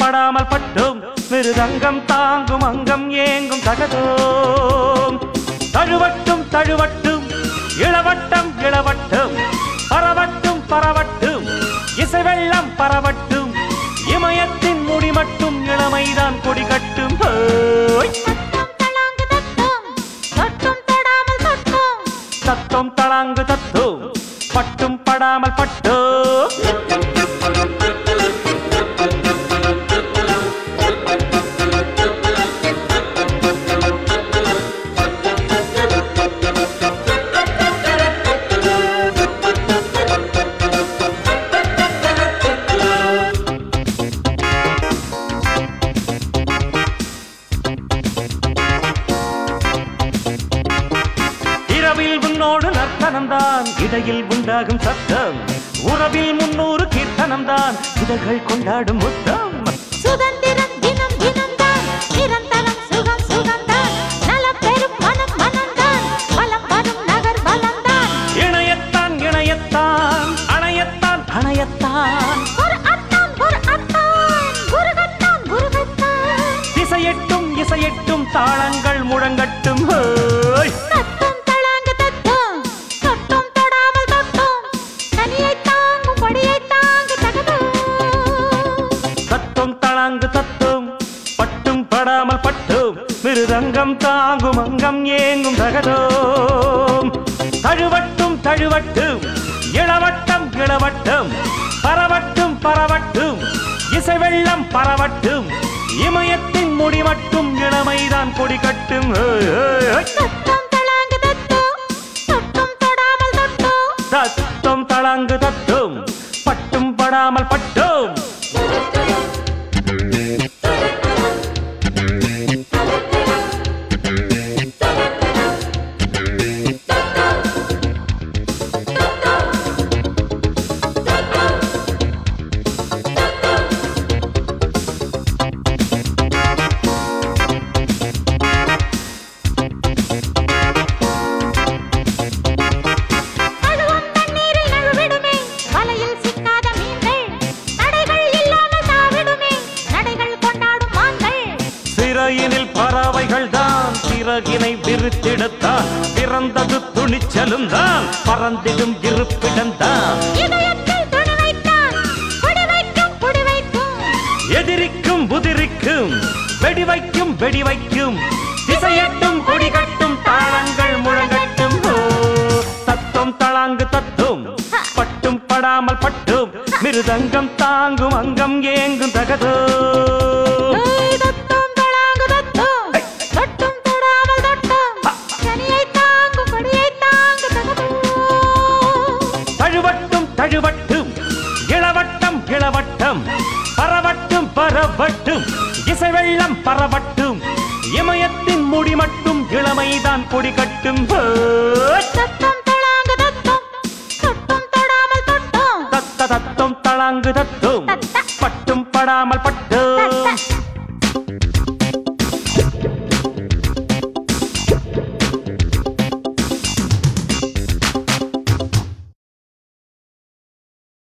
படாமல் பட்டும் மிருதங்கம் தாங்கும் அங்கம் ஏங்கும் தகதோம் தழுவட்டும் தழுவட்டும் இளவட்டம் இளவட்டம் பரவட்டும் பரவட்டும் இசை வெள்ளம் பரவட்டும் இமயத்தின் முடி மட்டும் இளமைதான் கொடி கட்டும் ஹோய்! தத்தம் தளாங்கு தத்தம் தொட்டும் தத்தம் தளாங்கு தத்தும் தொடாமல் தொட்டும் பட்டும் படாமல் பட்டும் இரவில் உன்னோடு நர்த்தனம்தான் இடையில் உண்டாகும் சத்தம் உறவில் முன்னூறு கீர்த்தனம்தான் இதழ்கள் கொண்டாடும் முத்தம் சுதந்திரம் தினம் தினம் தான் நிரந்தரம் சுகம் சுகம் தான் நலம் பெரும் மனம் மனம் தான் வலம் வரும் நகர் வலம் தான் இணையத்தான் இணையத்தான் அணையத்தான் அணையத்தான் ஒரு அத்தான் ஒரு அத்தான் குருகத்தான் குருகத்தான் திசையட்டும் இசையட்டும் தாளங்கள் முழங்கட்டும் ஹோய்! தத்தம் தளாங்கு தத்தம் தொட்டும் தொடாமல் தொட்டும் கனியை தாங்கும் கொடியை தாங்கு தகதம் தத்தும் தளாங்கு தத்தும் பட்டும் படாமல் பட்டும் மிருதங்கம் தாங்கும் அங்கம் ஏங்கும் தகதோம் தழுவட்டும் தழுவட்டும் இளவட்டம் இளவட்டம் பரவட்டும் பரவட்டும் இசை வெள்ளம் பரவட்டும் இமயத்தின் முடி மட்டும் இளமைதான் கொடி கட்டும் ஹோய், ஹோய், ஹோய். தத்தம் தளாங்கு தத்தம் தொட்டும் தொடாமல் தொட்டும் தத்தும் தளாங்கு தத்தும் பட்டும் படாமல் பட்டும் நழுவும் தண்ணீரில் நழுவிடுமே வலையில் சிக்காத மீன்கள் நடைகள் இல்லாமல் தாவிடுமே நடைகள் கொண்டாடும் மான்கள் சிறையினில் பறவைகள் தான் சிறகினை விரித்திடத்தான் பிறந்தது துணிச்சலும் தான் பறந்திடும் இருப்பிடம் தான் இதயத்தில் துணி வைத்தான் குடி வைக்கும் குடி வைக்கும் எதிரிக்கும் புதிரிக்கும் வெடி வைக்கும் வெடி வைக்கும் திசையட்டும் கொடி கட்டும் தாளங்கள் முழங்கட்டும் ஓ, தத்தும் தளாங்கு தத்தும் பட்டும் படாமல் பட்டும் மிருதங்கம் தாங்கும் அங்கம் ஏங்கும் தகதோ ஏய், தத்தம் தளாங்கு தத்தம் தொட்டும் தொடாமல் தொட்டும் கனியை தாங்கும் கொடியை தாங்கு தகதம் தழுவட்டும் தழுவட்டும் இளவட்டம் இளவட்டம் பரவட்டும் பரவட்டும் இசை வெள்ளம் பரவட்டும் இமயத்தின் முடி மட்டும் இளமைதான் கொடி கட்டும் ஹோய்! தத்தம் தளாங்கு தத்தம் தொட்டும் தொடாமல் தொட்டும் தத்த தத்தம் தளாங்கு தத்தும்